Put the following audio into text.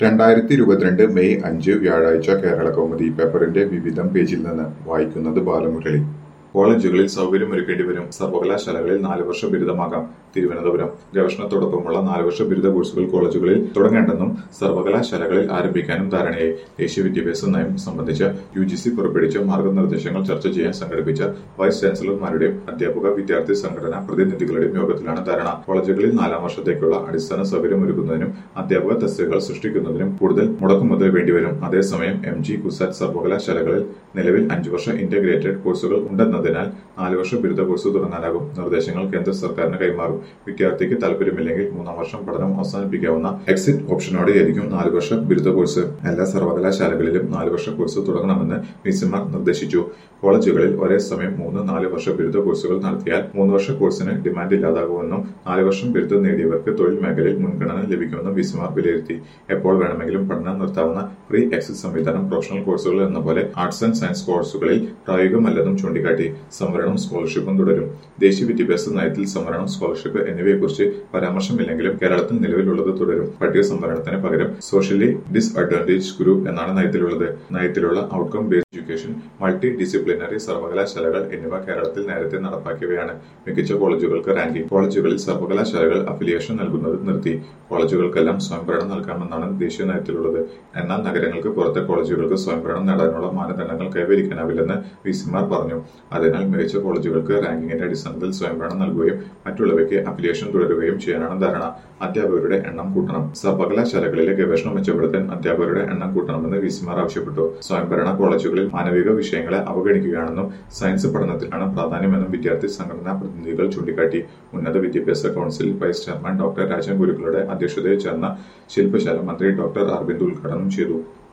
രണ്ടായിരത്തി ഇരുപത്തിരണ്ട് മെയ് അഞ്ച് വ്യാഴാഴ്ച കേരള കൗമുദി പേപ്പറിന്റെ വിവിധം പേജിൽ നിന്ന് വായിക്കുന്നത് ബാലമുരളി കോളേജുകളിൽ സൗകര്യമൊരുക്കേണ്ടി വരും സർവകലാശാലകളിൽ നാല് വർഷ ബിരുദമാകാം തിരുവനന്തപുരം ഗവേഷണത്തോടൊപ്പമുള്ള നാല് വർഷ ബിരുദ കോഴ്സുകൾ കോളേജുകളിൽ തുടങ്ങേണ്ടെന്നും സർവകലാശാലകളിൽ ആരംഭിക്കാനും ധാരണയായി ദേശീയ വിദ്യാഭ്യാസ നയം സംബന്ധിച്ച് യു ജി സി പുറപ്പെടുവിച്ച മാർഗനിർദ്ദേശങ്ങൾ ചർച്ച ചെയ്യാൻ സംഘടിപ്പിച്ച വൈസ് ചാൻസലർമാരുടെയും അധ്യാപക വിദ്യാർത്ഥി സംഘടനാ പ്രതിനിധികളുടെയും യോഗത്തിലാണ് ധാരണ കോളേജുകളിൽ നാലാം വർഷത്തേക്കുള്ള അടിസ്ഥാന സൗകര്യമൊരുക്കുന്നതിനും അധ്യാപക തസ്തികകൾ സൃഷ്ടിക്കുന്നതിനും കൂടുതൽ മുടക്കുമുതൽ വേണ്ടിവരും അതേസമയം എം ജി കുസാറ്റ് സർവകലാശാലകളിൽ നിലവിൽ അഞ്ചു വർഷ ഇന്റഗ്രേറ്റഡ് കോഴ്സുകൾ ഉണ്ടെന്നതിനാൽ നാല് വർഷ ബിരുദ കോഴ്സ് തുടങ്ങാനാകും നിർദ്ദേശങ്ങൾ കേന്ദ്ര സർക്കാരിന് കൈമാറും വിദ്യാർത്ഥിക്ക് താല്പര്യമില്ലെങ്കിൽ മൂന്നാം വർഷം പഠനം അവസാനിപ്പിക്കാവുന്ന എക്സിറ്റ് ഓപ്ഷനോടെയായിരിക്കും നാല് വർഷ ബിരുദ കോഴ്സ് എല്ലാ സർവകലാശാലകളിലും നാല് വർഷ കോഴ്സ് തുടങ്ങണമെന്ന് വിസിമാർ നിർദ്ദേശിച്ചു കോളേജുകളിൽ ഒരേ സമയം മൂന്ന് നാല് വർഷ ബിരുദ കോഴ്സുകൾ നടത്തിയാൽ മൂന്ന് വർഷ കോഴ്സിന് ഡിമാൻഡ് ഇല്ലാതാകുമെന്നും നാല് വർഷം ബിരുദം നേടിയവർക്ക് തൊഴിൽ മേഖലയിൽ മുൻഗണന ലഭിക്കുമെന്നും വിസിമാർ വിലയിരുത്തി എപ്പോൾ വേണമെങ്കിലും പഠനം നിർത്താവുന്ന പ്രീ എക്സിറ്റ് സംവിധാനം പ്രൊഫഷണൽ കോഴ്സുകൾ എന്ന പോലെ ആർട്സ് ആൻഡ് സയൻസ് കോഴ്സുകളിൽ പ്രായോഗികമല്ലെന്നും ചൂണ്ടിക്കാട്ടി സംവരണം സ്കോളർഷിപ്പും തുടരും ദേശീയ വിദ്യാഭ്യാസ നയത്തിൽ സംവരണം സ്കോളർഷിപ്പ് എന്നിവയെക്കുറിച്ച് പരാമർശമില്ലെങ്കിലും കേരളത്തിൽ നിലവിലുള്ളത് തുടരും പട്ടിക സംവരണത്തിന് പകരം സോഷ്യലി ഡിസ്അഡ്വാൻറ്റേജ് ഗ്രൂപ്പ് എന്നാണ് നയത്തിലുള്ളത് നയത്തിലുള്ള outcome based education multi disciplinary സർവകലാശാലകൾ എന്നിവ കേരളത്തിൽ നേരത്തെ നടപ്പാക്കിയവയാണ് മികച്ച കോളേജുകൾക്ക് റാങ്കിംഗ് കോളേജുകളിൽ സർവകലാശാലകൾ അഫിലിയേഷൻ നൽകുന്നത് നിർത്തി കോളേജുകൾക്കെല്ലാം സ്വയംഭരണം നൽകാമെന്നാണ് ദേശീയ നയത്തിലുള്ളത് എന്നാൽ നഗരങ്ങൾക്ക് പുറത്തെ കോളേജുകൾക്ക് സ്വയംഭരണം നേടാനുള്ള മാനദണ്ഡങ്ങൾ കൈവരിക്കാനാവില്ലെന്ന് വിസിമാർ പറഞ്ഞു അതിനാൽ മികച്ച കോളേജുകൾക്ക് റാങ്കിങ്ങിന്റെ അടിസ്ഥാനത്തിൽ സ്വയംഭരണം നൽകുകയും മറ്റുള്ളവയ്ക്ക് അഫിലിയേഷൻ തുടരുകയും ചെയ്യാനാണ് ധാരണ അധ്യാപകരുടെ എണ്ണം കൂട്ടണം സർവകലാശാലകളിലെ ഗവേഷണം മെച്ചപ്പെടുത്താൻ അധ്യാപകരുടെ എണ്ണം കൂട്ടണമെന്ന് വിസിമാർ ആവശ്യപ്പെട്ടു സ്വയംഭരണ കോളേജുകളിൽ മാനവിക വിഷയങ്ങളെ അവഗണിക്കുകയാണെന്നും സയൻസ് പഠനത്തിലാണ് പ്രാധാന്യമെന്നും വിദ്യാർത്ഥി സംഘടനാ പ്രതിനിധികൾ ചൂണ്ടിക്കാട്ടി ഉന്നത വിദ്യാഭ്യാസ council vice chairman doctor Rajan ഗുരുക്കളുടെ അധ്യക്ഷതയിൽ ചേർന്ന ശില്പശാല മന്ത്രി ഡോക്ടർ അരവിന്ദ് ഉദ്ഘാടനം ചെയ്തു